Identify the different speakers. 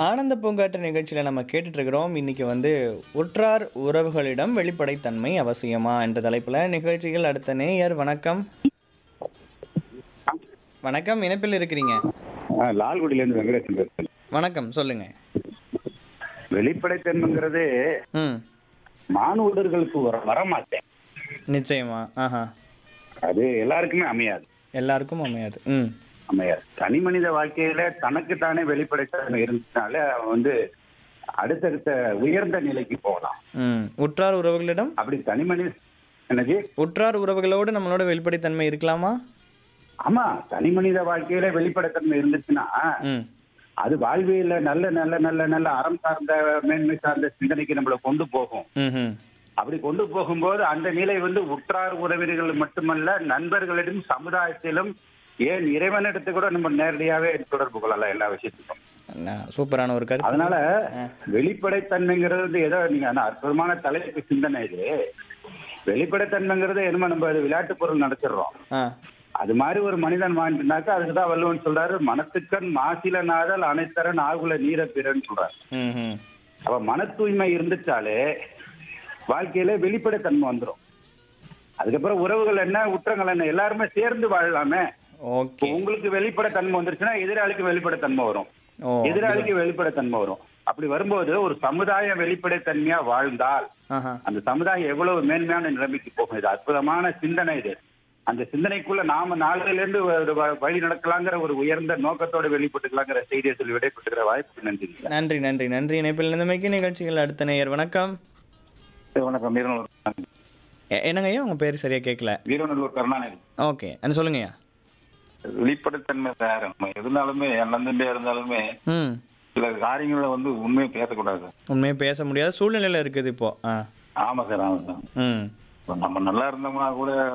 Speaker 1: ஆனந்த பூங்காற்று நிகழ்ச்சியில் நம்ம கேட்டுட்டு இருக்கிறோம் இன்னைக்கு வந்து உற்றார் உறவுகளிடம் வெளிப்படைத்தன்மை அவசியமா என்ற தலைப்பில் நிகழ்ச்சிகள் அடுத்த நேயர் வணக்கம் வணக்கம் இணைப்பில் இருக்கிறீங்க
Speaker 2: ஆ, லால்குடியிலேருந்து வெங்கடேசன் பேசுறேன்
Speaker 1: வணக்கம் சொல்லுங்க
Speaker 2: வெளிப்படைத்தன்மைங்கிறது
Speaker 1: ம்
Speaker 2: மானுடர்களுக்கு வர வரமாட்டேன்
Speaker 1: நிச்சயமா ஆஹா
Speaker 2: அது எல்லாருக்குமே அமையாது
Speaker 1: எல்லாருக்கும் அமையாது ம்
Speaker 2: அமையாது தனி மனித வாழ்க்கையில தனக்குத்தானே வெளிப்படைத்தன்மை இருந்துச்சுனாலே அவன் வந்து அடுத்தடுத்த உயர்ந்த நிலைக்கு போகலாம்
Speaker 1: ம் உற்றார் உறவுகளிடம்
Speaker 2: அப்படி தனி மனித என்னது
Speaker 1: உற்றார் உறவுகளோடு நம்மளோட வெளிப்படைத்தன்மை இருக்கலாமா
Speaker 2: ஆமா தனி மனித வாழ்க்கையில வெளிப்படைத்தன்மை இருந்துச்சுன்னா
Speaker 1: ம்
Speaker 2: அது வாழ்வியல நல்ல நல்ல நல்ல நல்ல அறம் சார்ந்த மேன்மை சார்ந்த சிந்தனைக்கு நம்மளை கொண்டு போகும்
Speaker 1: ம் ம்
Speaker 2: அப்படி கொண்டு போகும்போது அந்த நிலை வந்து உற்றார் உறவினர்கள் மட்டுமல்ல நண்பர்களிடம் சமுதாயத்திலும் ஏன் இறைவனிடத்து கூட நம்ம நேரடியாவே தொடர்பு கொள்ளலாம் எல்லா விஷயத்துக்கும்
Speaker 1: ந- சூப்பரான ஒரு கருத்து
Speaker 2: அதனால வெளிப்படைத்தன்மைங்கிறது வந்து ஏதோ நீங்க ஆனா அற்புதமான தலைப்பு சிந்தனை இது வெளிப்படைத்தன்மைங்கிறது என்னமோ நம்ம அது விளையாட்டு பொருள் நடத்திடுறோம்
Speaker 1: ஆ
Speaker 2: அது மாதிரி ஒரு மனிதன் வாழ்ந்துனாக்கா அதுக்கு தான் வள்ளுவன் சொல்றாரு மனத்துக்கண் மாசில நாதல் அனைத்தரன் ஆகுல நீர பிறன்னு சொல்றாரு
Speaker 1: ம் ம்
Speaker 2: அப்ப மன தூய்மை இருந்துட்டாலே வாழ்க்கையில வெளிப்படைத்தன்மை வந்துடும் அதுக்கப்புறம் உறவுகள் என்ன உற்றங்கள் என்ன எல்லாருமே சேர்ந்து வாழலாமே இப்போ
Speaker 1: ஓகே
Speaker 2: உங்களுக்கு வெளிப்படைத்தன்மை வந்துருச்சுன்னா எதிராளிக்கு வெளிப்படைத்தன்மை வரும்
Speaker 1: ஓ
Speaker 2: எதிராளிக்கு வெளிப்படைத்தன்மை வரும் அப்படி வரும்போது ஒரு சமுதாயம் வெளிப்படைத்தன்மையா வாழ்ந்தால்
Speaker 1: ஆஹா
Speaker 2: அந்த சமுதாயம் எவ்வளவு மேன்மையான நிலைமைக்கு போகும் இது அற்புதமான சிந்தனை இது அந்த சிந்தனைக்குள்ள நாம நாளையில இருந்து ஒரு வ- வழி நடக்கலாங்கிற ஒரு உயர்ந்த நோக்கத்தோட வெளிப்பட்டுக்கலாங்கிற செய்தியை சொல்லி விடைபெற்றுகிற வாய்ப்பு நன்றி
Speaker 1: நன்றி நன்றி நன்றி இணைப்பில் இருந்தமைக்கு நிகழ்ச்சிகள் அடுத்த நேயர் வணக்கம்
Speaker 2: வணக்கம் வீரநல்லூர்
Speaker 1: எ- என்னங்க ஐயா உங்க பேர் சரியா கேட்கல
Speaker 2: வீரநல்லூர் கருணாநிதி
Speaker 1: ஓகே என்ன சொல்லுங்கய்யா
Speaker 2: வெளிப்படைத்தன்மை சார் நம்ம இருந்தாலுமே நந்தண்டே இருந்தாலுமே
Speaker 1: ம்
Speaker 2: சில காரியங்களை வந்து உண்மையை பேசக்கூடாது
Speaker 1: உண்மையை பேச முடியாத சூழ்நிலையில இருக்குது இப்போ ஆ
Speaker 2: ஆமா சார் ஆமா சார்
Speaker 1: ம்
Speaker 2: இப்ப நம்ம நல்லா இருந்தோம்னா கூட